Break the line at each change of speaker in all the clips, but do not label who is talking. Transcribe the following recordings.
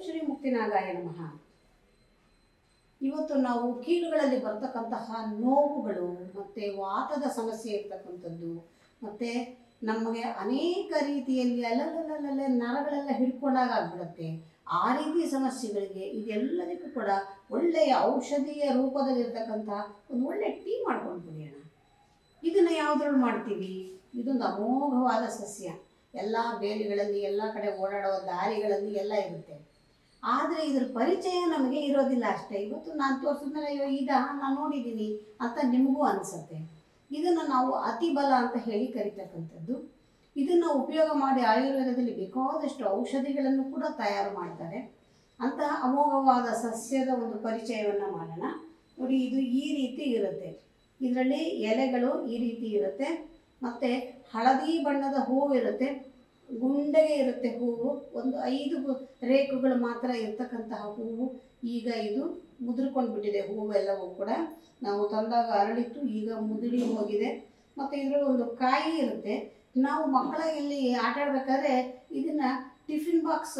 ಶ್ರೀ ಮುಕ್ತಿನಾಗಾಯ ನಮಃ ಇವತ್ತು ನಾವು ಕೀಲುಗಳಲ್ಲಿ ಬರ್ತಕ್ಕಂತಹ ನೋವುಗಳು ಮತ್ತು ವಾತದ ಸಮಸ್ಯೆ ಇರ್ತಕ್ಕಂಥದ್ದು ಮತ್ತು ನಮಗೆ ಅನೇಕ ರೀತಿಯಲ್ಲಿ ಅಲ್ಲಲ್ಲಲ್ಲಲ್ಲೇ ನರಗಳೆಲ್ಲ ಹಿಡ್ಕೊಂಡಾಗ ಆಗ್ಬಿಡುತ್ತೆ ಆ ರೀತಿ ಸಮಸ್ಯೆಗಳಿಗೆ ಇದೆಲ್ಲದಕ್ಕೂ ಕೂಡ ಒಳ್ಳೆಯ ಔಷಧಿಯ ರೂಪದಲ್ಲಿರ್ತಕ್ಕಂಥ ಒಂದು ಒಳ್ಳೆಯ ಟೀ ಮಾಡ್ಕೊಂಡು ಕುಡಿಯೋಣ ಇದನ್ನು ಯಾವುದ್ರಲ್ಲಿ ಮಾಡ್ತೀವಿ ಇದೊಂದು ಅಮೋಘವಾದ ಸಸ್ಯ ಎಲ್ಲ ಬೇಲಿಗಳಲ್ಲಿ ಎಲ್ಲ ಕಡೆ ಓಡಾಡುವ ದಾರಿಗಳಲ್ಲಿ ಎಲ್ಲ ಇರುತ್ತೆ ಆದರೆ ಇದ್ರ ಪರಿಚಯ ನಮಗೆ ಇರೋದಿಲ್ಲ ಅಷ್ಟೇ ಇವತ್ತು ನಾನು ತೋರಿಸಿದ್ಮೇಲೆ ಅಯ್ಯೋ ಇದ ನಾನು ನೋಡಿದ್ದೀನಿ ಅಂತ ನಿಮಗೂ ಅನಿಸುತ್ತೆ ಇದನ್ನು ನಾವು ಅತಿಬಲ ಅಂತ ಹೇಳಿ ಕರಿತಕ್ಕಂಥದ್ದು ಇದನ್ನು ಉಪಯೋಗ ಮಾಡಿ ಆಯುರ್ವೇದದಲ್ಲಿ ಬೇಕಾದಷ್ಟು ಔಷಧಿಗಳನ್ನು ಕೂಡ ತಯಾರು ಮಾಡ್ತಾರೆ ಅಂತಹ ಅಮೋಘವಾದ ಸಸ್ಯದ ಒಂದು ಪರಿಚಯವನ್ನು ಮಾಡೋಣ ನೋಡಿ ಇದು ಈ ರೀತಿ ಇರುತ್ತೆ ಇದರಲ್ಲಿ ಎಲೆಗಳು ಈ ರೀತಿ ಇರುತ್ತೆ ಮತ್ತು ಹಳದಿ ಬಣ್ಣದ ಹೂವು ಇರುತ್ತೆ ಗುಂಡೆಗೆ ಇರುತ್ತೆ ಹೂವು ಒಂದು ಐದು ಗು- ರೇಖೆಗಳು ಮಾತ್ರ ಇರ್ತಕ್ಕಂತಹ ಹೂವು ಈಗ ಇದು ಮುದುರ್ಕೊಂಡು ಬಿಟ್ಟಿದೆ ಹೂವೆಲ್ಲವೂ ಕೂಡ ನಾವು ತಂದಾಗ ಅರಳಿತ್ತು ಈಗ ಮುದುಡಿ ಹೋಗಿದೆ ಮತ್ತು ಇದರಲ್ಲಿ ಒಂದು ಕಾಯಿ ಇರುತ್ತೆ ನಾವು ಮಕ್ಕಳ ಇಲ್ಲಿ ಆಟ ಆಡ್ಬೇಕಾದ್ರೆ ಇದನ್ನ ಟಿಫಿನ್ ಬಾಕ್ಸ್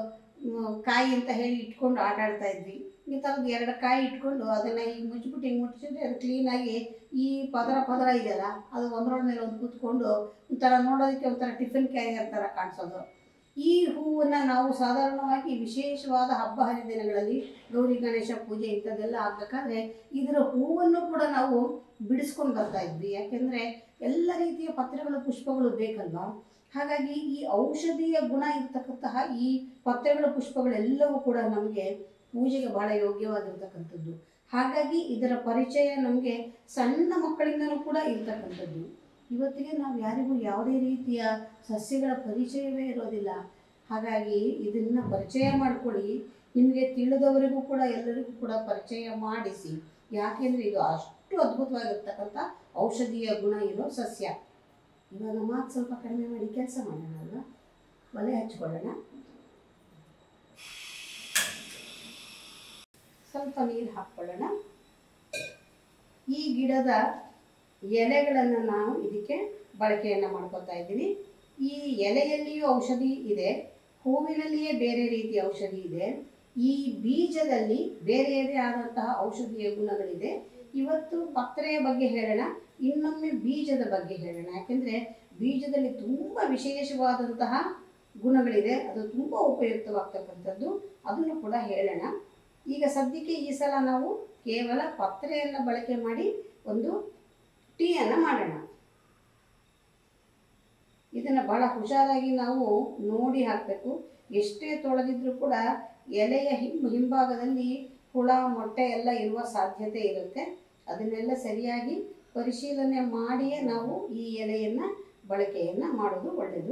ಕಾಯಿ ಅಂತ ಹೇಳಿ ಇಟ್ಕೊಂಡು ಆಟ ಆಡ್ತಾ ಇದ್ವಿ ಈ ಥರದ್ದು ಎರಡು ಕಾಯಿ ಇಟ್ಕೊಂಡು ಅದನ್ನು ಈಗ ಮುಚ್ಚಿಬಿಟ್ಟು ಹಿಂಗೆ ಮುಚ್ಚಿದ್ರೆ ಅದು ಕ್ಲೀನಾಗಿ ಈ ಪದರ ಪದರ ಇದೆಯಲ್ಲ ಅದು ಒಂದರೊಳ ಮೇಲೆ ಒಂದು ಕೂತ್ಕೊಂಡು ಒಂಥರ ನೋಡೋದಕ್ಕೆ ಒಂಥರ ಟಿಫಿನ್ ಕ್ಯಾರಿಯರ್ ಥರ ಕಾಣಿಸೋದು ಈ ಹೂವನ್ನು ನಾವು ಸಾಧಾರಣವಾಗಿ ವಿಶೇಷವಾದ ಹಬ್ಬ ಹರಿದಿನಗಳಲ್ಲಿ ಗೌರಿ ಗಣೇಶ ಪೂಜೆ ಇಂಥದ್ದೆಲ್ಲ ಆಗಬೇಕಾದ್ರೆ ಇದರ ಹೂವನ್ನು ಕೂಡ ನಾವು ಬಿಡಿಸ್ಕೊಂಡು ಬರ್ತಾ ಇದ್ವಿ ಯಾಕೆಂದರೆ ಎಲ್ಲ ರೀತಿಯ ಪತ್ರೆಗಳು ಪುಷ್ಪಗಳು ಬೇಕಲ್ವಾ ಹಾಗಾಗಿ ಈ ಔಷಧೀಯ ಗುಣ ಇರತಕ್ಕಂತಹ ಈ ಪತ್ರೆಗಳ ಪುಷ್ಪಗಳೆಲ್ಲವೂ ಕೂಡ ನಮಗೆ ಪೂಜೆಗೆ ಬಹಳ ಯೋಗ್ಯವಾಗಿರ್ತಕ್ಕಂಥದ್ದು ಹಾಗಾಗಿ ಇದರ ಪರಿಚಯ ನಮಗೆ ಸಣ್ಣ ಮಕ್ಕಳಿಂದನೂ ಕೂಡ ಇರ್ತಕ್ಕಂಥದ್ದು ಇವತ್ತಿಗೆ ನಾವು ಯಾರಿಗೂ ಯಾವುದೇ ರೀತಿಯ ಸಸ್ಯಗಳ ಪರಿಚಯವೇ ಇರೋದಿಲ್ಲ ಹಾಗಾಗಿ ಇದನ್ನು ಪರಿಚಯ ಮಾಡಿಕೊಳ್ಳಿ ನಿಮಗೆ ತಿಳಿದವರಿಗೂ ಕೂಡ ಎಲ್ಲರಿಗೂ ಕೂಡ ಪರಿಚಯ ಮಾಡಿಸಿ ಯಾಕೆಂದರೆ ಇದು ಅಷ್ಟು ಅದ್ಭುತವಾಗಿರ್ತಕ್ಕಂಥ ಔಷಧೀಯ ಗುಣ ಇರೋ ಸಸ್ಯ ಇವಾಗ ಮಾತು ಸ್ವಲ್ಪ ಕಡಿಮೆ ಮಾಡಿ ಕೆಲಸ ಮಾಡೋಣ ಅಲ್ವಾ ಒಲೆ ಹಚ್ಕೊಳ್ಳೋಣ ಸ್ವಲ್ಪ ನೀರು ಹಾಕ್ಕೊಳ್ಳೋಣ ಈ ಗಿಡದ ಎಲೆಗಳನ್ನು ನಾನು ಇದಕ್ಕೆ ಬಳಕೆಯನ್ನು ಮಾಡ್ಕೊತಾ ಇದ್ದೀನಿ ಈ ಎಲೆಯಲ್ಲಿಯೂ ಔಷಧಿ ಇದೆ ಹೂವಿನಲ್ಲಿಯೇ ಬೇರೆ ರೀತಿಯ ಔಷಧಿ ಇದೆ ಈ ಬೀಜದಲ್ಲಿ ಬೇರೆಯದೇ ಆದಂತಹ ಔಷಧೀಯ ಗುಣಗಳಿದೆ ಇವತ್ತು ಪತ್ರೆಯ ಬಗ್ಗೆ ಹೇಳೋಣ ಇನ್ನೊಮ್ಮೆ ಬೀಜದ ಬಗ್ಗೆ ಹೇಳೋಣ ಯಾಕೆಂದರೆ ಬೀಜದಲ್ಲಿ ತುಂಬ ವಿಶೇಷವಾದಂತಹ ಗುಣಗಳಿದೆ ಅದು ತುಂಬ ಉಪಯುಕ್ತವಾಗ್ತಕ್ಕಂಥದ್ದು ಅದನ್ನು ಕೂಡ ಹೇಳೋಣ ಈಗ ಸದ್ಯಕ್ಕೆ ಈ ಸಲ ನಾವು ಕೇವಲ ಪತ್ರೆಯನ್ನು ಬಳಕೆ ಮಾಡಿ ಒಂದು ಟೀಯನ್ನು ಮಾಡೋಣ ಇದನ್ನು ಬಹಳ ಹುಷಾರಾಗಿ ನಾವು ನೋಡಿ ಹಾಕಬೇಕು ಎಷ್ಟೇ ತೊಳೆದಿದ್ರೂ ಕೂಡ ಎಲೆಯ ಹಿಂ ಹಿಂಭಾಗದಲ್ಲಿ ಹುಳ ಮೊಟ್ಟೆ ಎಲ್ಲ ಇರುವ ಸಾಧ್ಯತೆ ಇರುತ್ತೆ ಅದನ್ನೆಲ್ಲ ಸರಿಯಾಗಿ ಪರಿಶೀಲನೆ ಮಾಡಿಯೇ ನಾವು ಈ ಎಲೆಯನ್ನು ಬಳಕೆಯನ್ನು ಮಾಡೋದು ಒಳ್ಳೆಯದು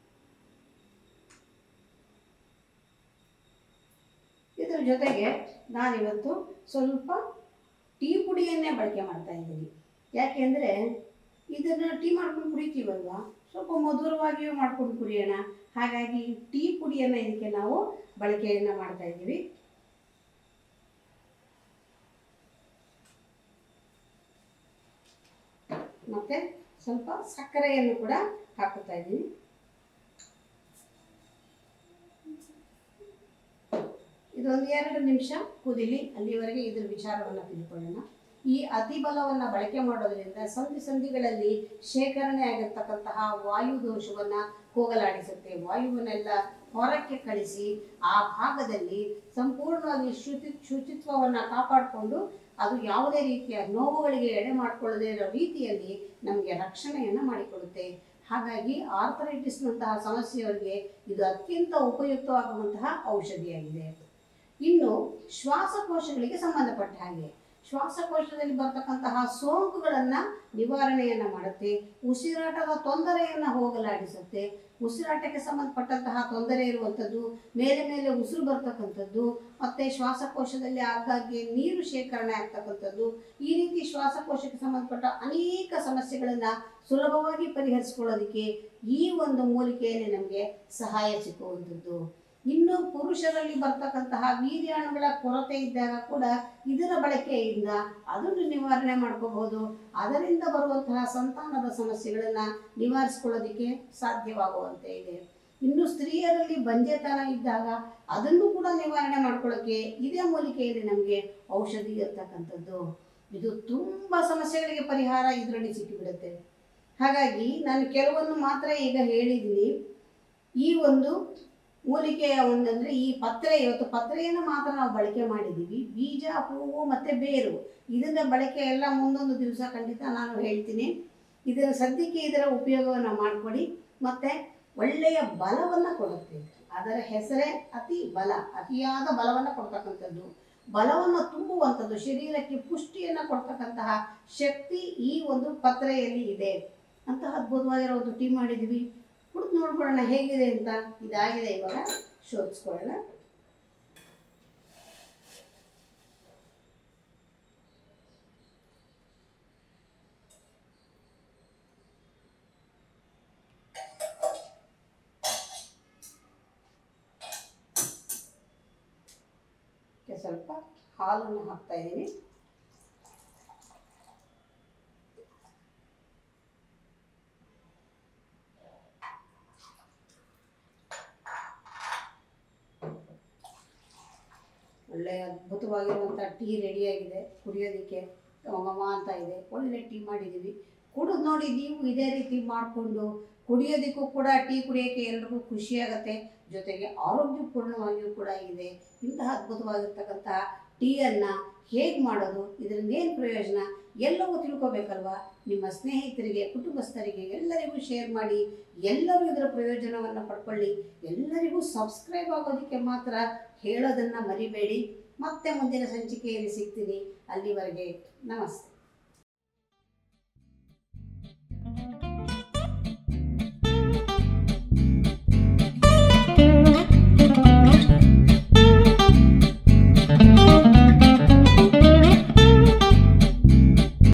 ಇದರ ಜೊತೆಗೆ ನಾನಿವತ್ತು ಸ್ವಲ್ಪ ಟೀ ಪುಡಿಯನ್ನೇ ಬಳಕೆ ಮಾಡ್ತಾ ಇದ್ದೀನಿ ಯಾಕೆಂದರೆ ಇದನ್ನು ಟೀ ಮಾಡ್ಕೊಂಡು ಕುಡಿತೀವಲ್ವಾ ಸ್ವಲ್ಪ ಮಧುರವಾಗಿಯೂ ಮಾಡ್ಕೊಂಡು ಕುಡಿಯೋಣ ಹಾಗಾಗಿ ಟೀ ಪುಡಿಯನ್ನು ಇದಕ್ಕೆ ನಾವು ಬಳಕೆಯನ್ನು ಮಾಡ್ತಾ ಇದ್ದೀವಿ ಮತ್ತು ಸ್ವಲ್ಪ ಸಕ್ಕರೆಯನ್ನು ಕೂಡ ಹಾಕುತ್ತಾ ಇದ್ದೀನಿ ಇದೊಂದು ಎರಡು ನಿಮಿಷ ಕುದಿಲಿ ಅಲ್ಲಿವರೆಗೆ ಇದ್ರ ವಿಚಾರವನ್ನು ತಿಳ್ಕೊಳ್ಳೋಣ ಈ ಅತಿಬಲವನ್ನು ಬಳಕೆ ಮಾಡೋದ್ರಿಂದ ಸಂಧಿ ಸಂಧಿಗಳಲ್ಲಿ ಶೇಖರಣೆ ಆಗಿರ್ತಕ್ಕಂತಹ ವಾಯು ದೋಷವನ್ನು ಹೋಗಲಾಡಿಸುತ್ತೆ ವಾಯುವನ್ನೆಲ್ಲ ಹೊರಕ್ಕೆ ಕಳಿಸಿ ಆ ಭಾಗದಲ್ಲಿ ಸಂಪೂರ್ಣವಾಗಿ ಶುಚಿ ಶುಚಿತ್ವವನ್ನು ಕಾಪಾಡಿಕೊಂಡು ಅದು ಯಾವುದೇ ರೀತಿಯ ನೋವುಗಳಿಗೆ ಎಡೆ ಮಾಡಿಕೊಳ್ಳದೇ ಇರೋ ರೀತಿಯಲ್ಲಿ ನಮಗೆ ರಕ್ಷಣೆಯನ್ನು ಮಾಡಿಕೊಡುತ್ತೆ ಹಾಗಾಗಿ ಆರ್ಥರೈಟಿಸ್ನಂತಹ ಸಮಸ್ಯೆಯವರಿಗೆ ಇದು ಅತ್ಯಂತ ಉಪಯುಕ್ತವಾಗುವಂತಹ ಔಷಧಿಯಾಗಿದೆ ಇನ್ನು ಶ್ವಾಸಕೋಶಗಳಿಗೆ ಸಂಬಂಧಪಟ್ಟ ಹಾಗೆ ಶ್ವಾಸಕೋಶದಲ್ಲಿ ಬರ್ತಕ್ಕಂತಹ ಸೋಂಕುಗಳನ್ನು ನಿವಾರಣೆಯನ್ನು ಮಾಡುತ್ತೆ ಉಸಿರಾಟದ ತೊಂದರೆಯನ್ನು ಹೋಗಲಾಡಿಸುತ್ತೆ ಉಸಿರಾಟಕ್ಕೆ ಸಂಬಂಧಪಟ್ಟಂತಹ ತೊಂದರೆ ಇರುವಂಥದ್ದು ಮೇಲೆ ಮೇಲೆ ಉಸಿರು ಬರ್ತಕ್ಕಂಥದ್ದು ಮತ್ತು ಶ್ವಾಸಕೋಶದಲ್ಲಿ ಆಗಾಗ್ಗೆ ನೀರು ಶೇಖರಣೆ ಆಗ್ತಕ್ಕಂಥದ್ದು ಈ ರೀತಿ ಶ್ವಾಸಕೋಶಕ್ಕೆ ಸಂಬಂಧಪಟ್ಟ ಅನೇಕ ಸಮಸ್ಯೆಗಳನ್ನು ಸುಲಭವಾಗಿ ಪರಿಹರಿಸ್ಕೊಳ್ಳೋದಕ್ಕೆ ಈ ಒಂದು ಮೂಲಿಕೆಯಲ್ಲಿ ನಮಗೆ ಸಹಾಯ ಸಿಕ್ಕುವಂಥದ್ದು ಇನ್ನು ಪುರುಷರಲ್ಲಿ ಬರ್ತಕ್ಕಂತಹ ವೀರ್ಯಾಣುಗಳ ಕೊರತೆ ಇದ್ದಾಗ ಕೂಡ ಇದರ ಬಳಕೆಯಿಂದ ಅದನ್ನು ನಿವಾರಣೆ ಮಾಡ್ಕೋಬಹುದು ಅದರಿಂದ ಬರುವಂತಹ ಸಂತಾನದ ಸಮಸ್ಯೆಗಳನ್ನು ನಿವಾರಿಸ್ಕೊಳ್ಳೋದಕ್ಕೆ ಸಾಧ್ಯವಾಗುವಂತೆ ಇದೆ ಇನ್ನು ಸ್ತ್ರೀಯರಲ್ಲಿ ಬಂಜೆತನ ಇದ್ದಾಗ ಅದನ್ನು ಕೂಡ ನಿವಾರಣೆ ಮಾಡ್ಕೊಳ್ಳೋಕ್ಕೆ ಇದೇ ಮೂಲಿಕೆಯಲ್ಲಿ ನಮಗೆ ಔಷಧಿ ಇರ್ತಕ್ಕಂಥದ್ದು ಇದು ತುಂಬ ಸಮಸ್ಯೆಗಳಿಗೆ ಪರಿಹಾರ ಇದರಲ್ಲಿ ಸಿಕ್ಕಿಬಿಡುತ್ತೆ ಹಾಗಾಗಿ ನಾನು ಕೆಲವನ್ನು ಮಾತ್ರ ಈಗ ಹೇಳಿದ್ದೀನಿ ಈ ಒಂದು ಮೂಲಿಕೆಯ ಒಂದಂದ್ರೆ ಈ ಪತ್ರೆ ಇವತ್ತು ಪತ್ರೆಯನ್ನು ಮಾತ್ರ ನಾವು ಬಳಕೆ ಮಾಡಿದ್ದೀವಿ ಬೀಜ ಹೂವು ಮತ್ತು ಬೇರು ಇದನ್ನ ಬಳಕೆ ಎಲ್ಲ ಮುಂದೊಂದು ದಿವಸ ಖಂಡಿತ ನಾನು ಹೇಳ್ತೀನಿ ಇದರ ಸದ್ಯಕ್ಕೆ ಇದರ ಉಪಯೋಗವನ್ನು ಮಾಡಿಕೊಡಿ ಮತ್ತು ಒಳ್ಳೆಯ ಬಲವನ್ನು ಕೊಡುತ್ತೆ ಅದರ ಹೆಸರೇ ಅತಿ ಬಲ ಅತಿಯಾದ ಬಲವನ್ನು ಕೊಡ್ತಕ್ಕಂಥದ್ದು ಬಲವನ್ನು ತುಂಬುವಂಥದ್ದು ಶರೀರಕ್ಕೆ ಪುಷ್ಟಿಯನ್ನು ಕೊಡ್ತಕ್ಕಂತಹ ಶಕ್ತಿ ಈ ಒಂದು ಪತ್ರೆಯಲ್ಲಿ ಇದೆ ಅಂತಹ ಅದ್ಭುತವಾಗಿರೋ ಒಂದು ಟೀ ಮಾಡಿದ್ದೀವಿ ಕುಡಿದು ನೋಡ್ಕೊಳ್ಳೋಣ ಹೇಗಿದೆ ಅಂತ ಇದಾಗಿದೆ ಇವಾಗ ಶೋಧಿಸ್ಕೊಳ್ಳೋಣ ಇದಕ್ಕೆ ಸ್ವಲ್ಪ ಹಾಲನ್ನು ಹಾಕ್ತಾ ಇದ್ದೀನಿ ಒಳ್ಳೆಯ ಅದ್ಭುತವಾಗಿರುವಂಥ ಟೀ ರೆಡಿಯಾಗಿದೆ ಕುಡಿಯೋದಕ್ಕೆ ಘಮ ಅಂತ ಇದೆ ಒಳ್ಳೆ ಟೀ ಮಾಡಿದ್ದೀವಿ ಕುಡಿದು ನೋಡಿ ನೀವು ಇದೇ ರೀತಿ ಮಾಡಿಕೊಂಡು ಕುಡಿಯೋದಕ್ಕೂ ಕೂಡ ಟೀ ಕುಡಿಯೋಕ್ಕೆ ಎಲ್ರಿಗೂ ಖುಷಿಯಾಗತ್ತೆ ಜೊತೆಗೆ ಆರೋಗ್ಯಪೂರ್ಣವಾಗಿಯೂ ಕೂಡ ಇದೆ ಇಂತಹ ಅದ್ಭುತವಾಗಿರ್ತಕ್ಕಂತಹ ಟೀಯನ್ನು ಹೇಗೆ ಮಾಡೋದು ಇದರಿಂದ ಏನು ಪ್ರಯೋಜನ ಎಲ್ಲವೂ ತಿಳ್ಕೊಬೇಕಲ್ವಾ ನಿಮ್ಮ ಸ್ನೇಹಿತರಿಗೆ ಕುಟುಂಬಸ್ಥರಿಗೆ ಎಲ್ಲರಿಗೂ ಶೇರ್ ಮಾಡಿ ಎಲ್ಲರೂ ಇದರ ಪ್ರಯೋಜನವನ್ನು ಪಡ್ಕೊಳ್ಳಿ ಎಲ್ಲರಿಗೂ ಸಬ್ಸ್ಕ್ರೈಬ್ ಆಗೋದಕ್ಕೆ ಮಾತ್ರ ಹೇಳೋದನ್ನು ಮರಿಬೇಡಿ ಮತ್ತೆ ಮುಂದಿನ ಸಂಚಿಕೆಯಲ್ಲಿ ಸಿಗ್ತೀನಿ ಅಲ್ಲಿವರೆಗೆ ನಮಸ್ತೆ